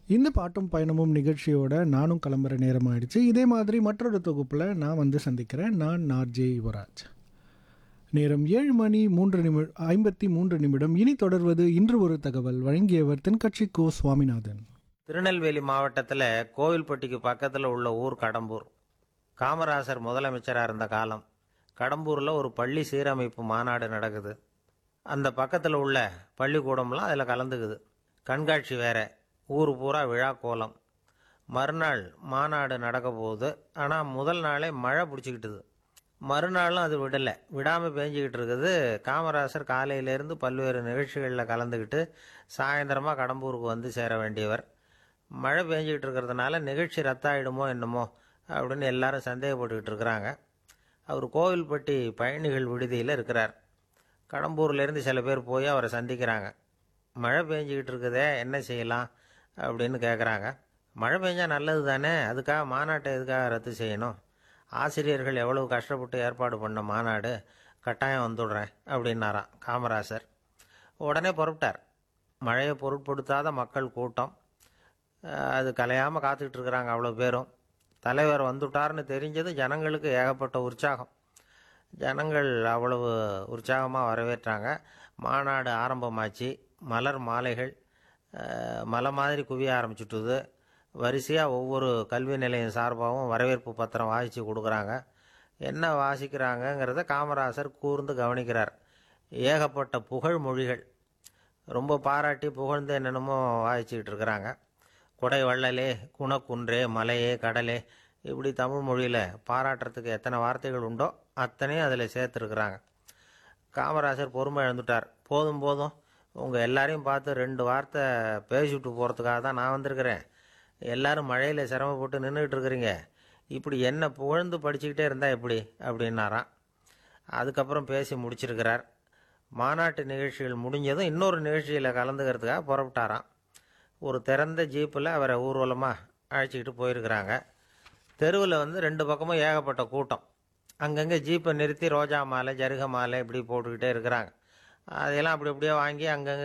இந்த பாட்டும் பயணமும் நிகழ்ச்சியோட நானும் கிளம்புற நேரம் ஆயிடுச்சு இதே மாதிரி மற்றொரு தொகுப்பில் நான் வந்து சந்திக்கிறேன் நான் நார்ஜே யுவராஜ் நேரம் ஏழு மணி மூன்று நிமி ஐம்பத்தி மூன்று நிமிடம் இனி தொடர்வது இன்று ஒரு தகவல் வழங்கியவர் தென்கட்சி கோ சுவாமிநாதன் திருநெல்வேலி மாவட்டத்தில் கோவில்பட்டிக்கு பக்கத்தில் உள்ள ஊர் கடம்பூர் காமராசர் முதலமைச்சராக இருந்த காலம் கடம்பூரில் ஒரு பள்ளி சீரமைப்பு மாநாடு நடக்குது அந்த பக்கத்தில் உள்ள பள்ளிக்கூடம்லாம் அதில் கலந்துக்குது கண்காட்சி வேற ஊர் பூரா விழா கோலம் மறுநாள் மாநாடு நடக்க போகுது ஆனால் முதல் நாளே மழை பிடிச்சிக்கிட்டுது மறுநாளும் அது விடலை விடாமல் பேஞ்சிக்கிட்டு இருக்குது காமராசர் காலையிலேருந்து பல்வேறு நிகழ்ச்சிகளில் கலந்துக்கிட்டு சாயந்தரமாக கடம்பூருக்கு வந்து சேர வேண்டியவர் மழை பெஞ்சிக்கிட்டு இருக்கிறதுனால நிகழ்ச்சி ரத்தாயிடுமோ என்னமோ அப்படின்னு எல்லாரும் சந்தேகப்பட்டுக்கிட்டு இருக்கிறாங்க அவர் கோவில்பட்டி பயணிகள் விடுதியில் இருக்கிறார் கடம்பூர்லேருந்து சில பேர் போய் அவரை சந்திக்கிறாங்க மழை பெஞ்சிக்கிட்டு இருக்குதே என்ன செய்யலாம் அப்படின்னு கேட்குறாங்க மழை பெஞ்சா நல்லது தானே அதுக்காக மாநாட்டை எதுக்காக ரத்து செய்யணும் ஆசிரியர்கள் எவ்வளவு கஷ்டப்பட்டு ஏற்பாடு பண்ண மாநாடு கட்டாயம் வந்துடுறேன் அப்படின்னாராம் காமராசர் உடனே புறப்பட்டார் மழையை பொருட்படுத்தாத மக்கள் கூட்டம் அஹ் அது கலையாமல் காத்துக்கிட்டு இருக்கிறாங்க அவ்வளோ பேரும் தலைவர் வந்துட்டார்னு தெரிஞ்சது ஜனங்களுக்கு ஏகப்பட்ட உற்சாகம் ஜனங்கள் அவ்வளவு உற்சாகமாக வரவேற்றாங்க மாநாடு ஆரம்பமாச்சு மலர் மாலைகள் அஹ், மலை மாதிரி குவிய ஆரம்பிச்சுட்டுது வரிசையாக ஒவ்வொரு கல்வி நிலையம் சார்பாகவும் வரவேற்பு பத்திரம் வாசித்து கொடுக்குறாங்க என்ன வாசிக்கிறாங்கங்கிறத காமராசர் கூர்ந்து கவனிக்கிறார் ஏகப்பட்ட புகழ் மொழிகள் ரொம்ப பாராட்டி புகழ்ந்து என்னென்னமோ வாசிச்சுக்கிட்டு இருக்கிறாங்க கொடை வள்ளலே குணக்குன்றே மலையே கடலே இப்படி தமிழ் மொழியில் பாராட்டுறதுக்கு எத்தனை வார்த்தைகள் உண்டோ அத்தனையும் அதில் சேர்த்துருக்குறாங்க காமராசர் பொறுமை இழந்துட்டார் போதும் போதும் உங்கள் எல்லாரையும் பார்த்து ரெண்டு வார்த்தை பேசிவிட்டு போகிறதுக்காக தான் நான் வந்திருக்கிறேன் எல்லாரும் மழையில் சிரமப்பட்டு நின்றுக்கிட்டு இருக்கிறீங்க இப்படி என்ன புகழ்ந்து படிச்சுக்கிட்டே இருந்தால் எப்படி அப்படின்னாராம் அதுக்கப்புறம் பேசி முடிச்சிருக்கிறார் மாநாட்டு நிகழ்ச்சிகள் முடிஞ்சதும் இன்னொரு நிகழ்ச்சியில் கலந்துக்கிறதுக்காக புறப்பட்டாராம் ஒரு திறந்த ஜீப்பில் அவரை ஊர்வலமாக அழைச்சிக்கிட்டு போயிருக்கிறாங்க தெருவில் வந்து ரெண்டு பக்கமும் ஏகப்பட்ட கூட்டம் அங்கங்கே ஜீப்பை நிறுத்தி ரோஜா மாலை ஜருக மாலை இப்படி போட்டுக்கிட்டே இருக்கிறாங்க அதையெல்லாம் அப்படி அப்படியே வாங்கி அங்கங்கே